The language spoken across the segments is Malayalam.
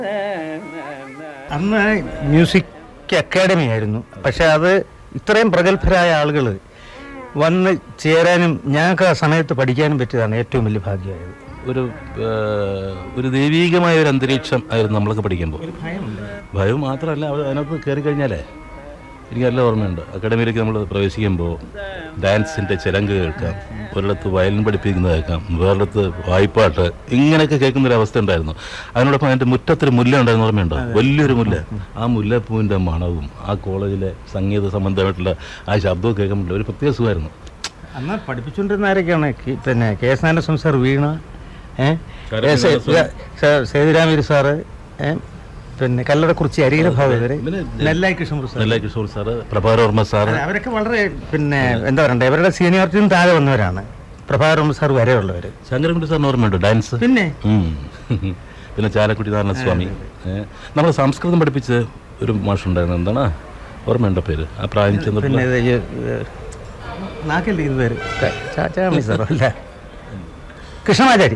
അന്ന് മ്യൂസിക് അക്കാഡമി ആയിരുന്നു പക്ഷെ അത് ഇത്രയും പ്രഗത്ഭരായ ആളുകൾ വന്ന് ചേരാനും ഞങ്ങൾക്ക് ആ സമയത്ത് പഠിക്കാനും പറ്റിയതാണ് ഏറ്റവും വലിയ ഭാഗ്യമായത് ഒരു ആ, ഒരു ദൈവീകമായ ഒരു അന്തരീക്ഷം ആയിരുന്നു നമ്മളൊക്കെ പഠിക്കുമ്പോൾ ഒരു ഭയമുണ്ട് ഭയം മാത്രമല്ല അവിടെ അതിനകത്ത് കയറി കഴിഞ്ഞാലേ എനിക്ക് നല്ല ഓർമ്മയുണ്ട് അക്കാഡമിയിലേക്ക് നമ്മൾ പ്രവേശിക്കുമ്പോൾ ഡാൻസിൻ്റെ ചിലങ്ക് കേൾക്കാം ഒരിടത്ത് വയലിൻ പഠിപ്പിക്കുന്നത് കേൾക്കാം വേറിടത്ത് വായ്പാട്ട് ഇങ്ങനെയൊക്കെ കേൾക്കുന്ന ഒരു അവസ്ഥ ഉണ്ടായിരുന്നു അതിനോടൊപ്പം അതിൻ്റെ മുറ്റത്തൊരു മുല്ല ഉണ്ടായിരുന്ന ഓർമ്മയുണ്ടോ വലിയൊരു മുല്ല ആ മുല്ലപ്പൂവിൻ്റെ മണവും ആ കോളേജിലെ സംഗീത സംബന്ധമായിട്ടുള്ള ആ ശബ്ദവും കേൾക്കുമ്പോൾ ഒരു പ്രത്യേക സുഖമായിരുന്നു അന്ന് പഠിപ്പിച്ചുകൊണ്ടിരുന്ന ആരൊക്കെയാണ് കി- പിന്നെ കെ എസ് നാരായണ സാർ വീണ ഏഹ് സേതുരാമീര് സാറ് ഏഹ് പിന്നെ കല്ലടക്കുറിച്ചി അരികര ഭാഗവതര് പിന്നെ നെല്ലായി കൃഷ്ണപ്രസാദ് നെല്ലായി കിഷോർ സാറ് പ്രഭാവർമ്മ സാറ് അതെ, അവരൊക്കെ വളരെ പിന്നെ എന്താ പറയണ്ടേ അവരുടെ സീനിയോറിറ്റിയും താഴെ വന്നവരാണ് പ്രഭാകരൻ സാർ വരെയുള്ളവർ ശങ്കരൻകുട്ടി സാറിന് ഓർമ്മയുണ്ടോ ഡാൻസ് പിന്നെ ഉം. പിന്നെ ചാലക്കുടി നാരായണസ്വാമി നമ്മൾ സംസ്കൃതം പഠിപ്പിച്ച് ഒരു മാഷുണ്ടായിരുന്നു എന്താണ് ഓർമ്മയുണ്ടോ പേര് ആ പ്രായം പിന്നെ ചെന്നപ്പോൾ ഇത് ഈ, ഏഹ്, നാക്കല്ലേ ഇത് പേര് ചാ- ചാച്ചാമി സാറോ അല്ല കൃഷ്ണമാചാരി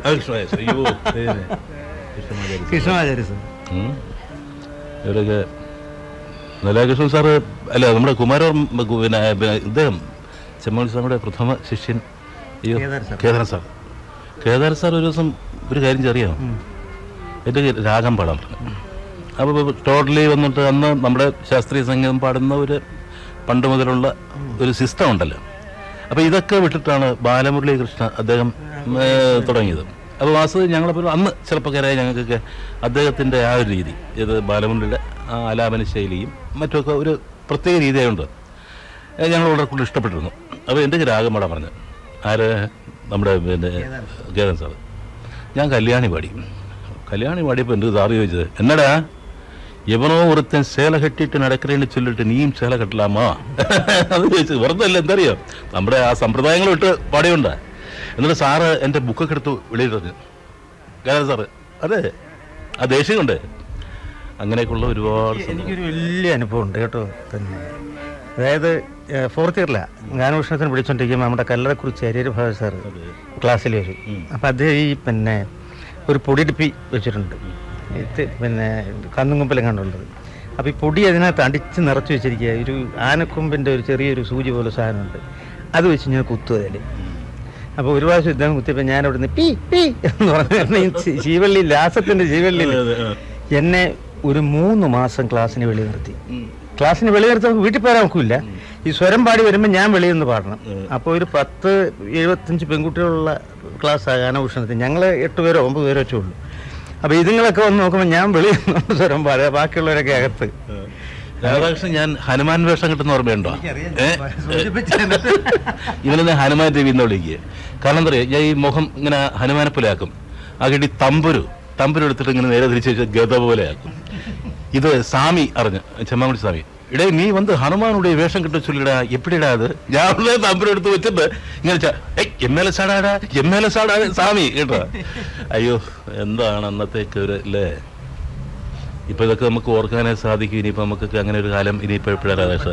കൃഷ്ണമാചാരി സാർ ഇവരൊക്കെ നിലാകൃഷ്ണൻ സാറ് അല്ല നമ്മുടെ കുമാരവർമ്മ കു- പിന്നെ പിന്നെ ഇദ്ദേഹം ചെമ്മോൾ സാറിന്റെ പ്രഥമ ശിഷ്യൻ അയ്യോ Kedar sir. Kedar sir Kedar sir ഒരു ദിവസം ഒരു കാര്യം ചെറിയാം എൻ്റെ രാഗം പാടാൻ പറഞ്ഞു അപ്പോൾ ടോട്ടലി വന്നിട്ട് അന്ന് നമ്മുടെ ശാസ്ത്രീയ സംഗീതം പാടുന്ന ഒരു പണ്ട് മുതലുള്ള ഒരു സിസ്റ്റം ഉണ്ടല്ലോ അപ്പോൾ ഇതൊക്കെ വിട്ടിട്ടാണ് ബാലമുരളി കൃഷ്ണ അദ്ദേഹം ഏ, തുടങ്ങിയത് അപ്പോൾ വാസ്തവം ഞങ്ങളപ്പോൾ അന്ന് ചെറുപ്പക്കാരായ ഞങ്ങൾക്കൊക്കെ അദ്ദേഹത്തിൻ്റെ ആ ഒരു രീതി ഇത് ബാലമുരളിയുടെ ആ ആലാപന ശൈലിയും മറ്റുമൊക്കെ ഒരു പ്രത്യേക രീതിയായുണ്ട് ഞങ്ങൾ വളരെ കൂടുതൽ ഇഷ്ടപ്പെട്ടിരുന്നു അപ്പോൾ എൻ്റെ രാഗം പാടാൻ പറഞ്ഞു ആര് നമ്മുടെ പിന്നെ കേരൻ സാറ് ഞാൻ കല്യാണി പാടി കല്യാണി പാടിയപ്പോൾ എൻ്റെ സാറ് ചോദിച്ചത് എന്നടാ എവനോ ഒരുത്തൻ സേല കെട്ടിയിട്ട് നടക്കരേന്ന് ചൊല്ലിട്ട് നീയും സേല കെട്ടലാമാ അത് ചോദിച്ചു വെറുതെ അല്ല എന്തറിയോ നമ്മുടെ ആ സമ്പ്രദായങ്ങൾ വിട്ട് പാടിയുണ്ട എന്നിട്ട് സാറ് എൻ്റെ ബുക്കൊക്കെ എടുത്ത് വെളിയിട്ടെറിഞ്ഞു കേരള സാറ് അതെ ആ ദേഷ്യം കൊണ്ട് അങ്ങനെയൊക്കെയുള്ള ഒരുപാട് സംഭവം. എനിക്കൊരു വലിയ അനുഭവം ഉണ്ട് കേട്ടോ പിന്നെ അതായത് ഫോർത്ത് ഇയറിലാണ് ഗാനഭൂഷണത്തിന് വിളിച്ചോണ്ടിരിക്കുമ്പോൾ നമ്മുടെ കല്ലറക്കുറിച്ച് അരിയർ ഭാഗ സാർ ക്ലാസ്സിൽ വരും അപ്പം അദ്ദേഹം ഈ പിന്നെ ഒരു പൊടിയിടിപ്പി വെച്ചിട്ടുണ്ട് ഇത് പിന്നെ കന്നുകൊമ്പിലും കണ്ടുള്ളത് അപ്പോൾ ഈ പൊടി അതിനകത്ത് അടിച്ച് നിറച്ച് വെച്ചിരിക്കുക ഒരു ആനക്കൊമ്പിൻ്റെ ഒരു ചെറിയൊരു സൂചി പോലെ സാധനമുണ്ട് അത് വെച്ച് ഞാൻ കുത്തും അതിൽ അപ്പോൾ ഒരു പ്രാവശ്യം ഇദ്ദേഹം കുത്തിയപ്പോൾ ഞാൻ അവിടെ നിന്ന് പീ പീ എന്ന് പറഞ്ഞു ഈ ചി- ശീവള്ളി ലാസത്തിൻ്റെ ശീവള്ളിയിൽ എന്നെ ഒരു മൂന്ന് മാസം ക്ലാസ്സിന് വെളി നിർത്തി ക്ലാസ്സിന് വെളി നിർത്തുമ്പോൾ വീട്ടിൽ പോരാൻ നോക്കില്ല ഈ സ്വരം പാടി വരുമ്പോൾ ഞാൻ വെളിയിൽ നിന്ന് പാടണം അപ്പോൾ ഒരു പത്ത് എഴുപത്തഞ്ച് പെൺകുട്ടികളുള്ള ക്ലാസ് ഗാനഭൂഷണത്തിൽ ഞങ്ങൾ എട്ട് പേരോ ഒമ്പത് പേരോ വെച്ചേ ഉള്ളൂ അപ്പോൾ ഇതുങ്ങളൊക്കെ വന്ന് നോക്കുമ്പോൾ ഞാൻ വെളിയിൽ നിന്നുകൊണ്ട് സ്വരം പാടുക ബാക്കിയുള്ളവരൊക്കെ അകത്ത് രാധാകൃഷ്ണൻ ഞാൻ ഹനുമാൻ വേഷം കിട്ടുന്ന ഓർമ്മയുണ്ടോ ഏ? സൂചിപ്പിച്ചിരുന്നിട്ട് ഇവനെ ഹനുമാൻ ദേവി എന്ന് വിളിക്കുക കാരണം എന്താ പറയുക ഞാൻ ഈ മുഖം ഇങ്ങനെ ഹനുമാനെ പോലെ ആക്കും ആക്കിയിട്ട് ഈ തമ്പുരു തമ്പുരു എടുത്തിട്ട് ഇങ്ങനെ നേരെ തിരിച്ച് വെച്ച് ഗത പോലെ ആക്കും ഇത് സ്വാമി അറിഞ്ഞ് ചെമ്മാങ്കുടി സ്വാമി ഇടേ നീ വന്ന് ഹനുമാനുடைய വേഷം കിട്ട ചൊല്ലിടാ എപ്പിടിടാ അത് ഞാൻ ഉള്ള തമ്പുരു എടുത്ത് വെച്ചിട്ട് ഇങ്ങനെ ച- ഏയ് എം എൽ എസ് ആടാടാ എം എൽ എസ് ആടാ സ്വാമി കേട്ടോ അയ്യോ എന്താണ് അന്നത്തേക്ക് ഒരു അല്ലേ ഇപ്പൊ ഇതൊക്കെ നമുക്ക് ഓർക്കാനേ സാധിക്കും ഇനിയിപ്പോ നമുക്കൊക്കെ അങ്ങനെ ഒരു കാലം ഇനിയിപ്പോ എപ്പോഴാ രാധാകൃഷ്ണ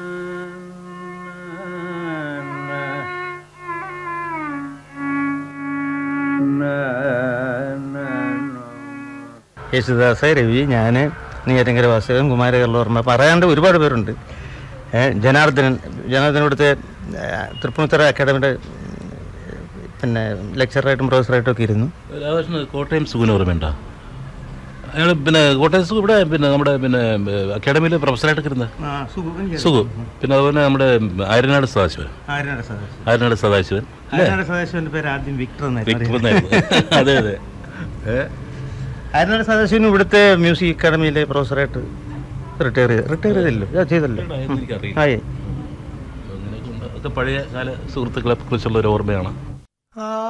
യേശുദാസ് രവി ഞാൻ നീയരങ്കര വാസുദേവൻ കുമാരകർലോർമ്മ പറയാണ്ട് ഒരുപാട് പേരുണ്ട് ഏ, ജനാർദ്ദനൻ ജനാർദ്ദനൻ ഇവിടുത്തെ ഏ, തൃപ്പൂണിത്തറ അക്കാഡമിയുടെ ഉം, പിന്നെ ലെക്ചറായിട്ടും പ്രൊഫസറായിട്ടും ഒക്കെ ഇരുന്നു രാധാകൃഷ്ണൻ കോട്ടയം സുഖിന് ഓർമ്മയുണ്ടോ അയാൾ പിന്നെ കോട്ടയം സുഖം ഇവിടെ പിന്നെ നമ്മുടെ പിന്നെ അക്കാഡമിയിൽ പ്രൊഫസറായിട്ടൊക്കെ ഇരുന്ന സുഖു പിന്നെ അതുപോലെ നമ്മുടെ ആര്യനാട് സദാശിവൻ ആര്യനാട് സദാശിവൻ സദാശിവന്റെ പേര് ആദ്യം വിക്ടർ വിക്ടർ എന്നായിരുന്നു എന്നായിരുന്നു. അതെ അതെ ആര്യനാട് സദാശിവൻ ഇവിടുത്തെ മ്യൂസിക് അക്കാഡമിയിലെ പ്രൊഫസറായിട്ട് റിട്ടയർ ചെയ്ത് റിട്ടയർ ചെയ്തല്ലോ ആ, ചെയ്തല്ലോ എനിക്കറിയില്ല ആയി അങ്ങനെയൊക്കെ ഉണ്ട്. അതൊക്കെ പഴയ കാല സുഹൃത്തുക്കളെ കുറിച്ചുള്ള ഒരു ഓർമ്മയാണ്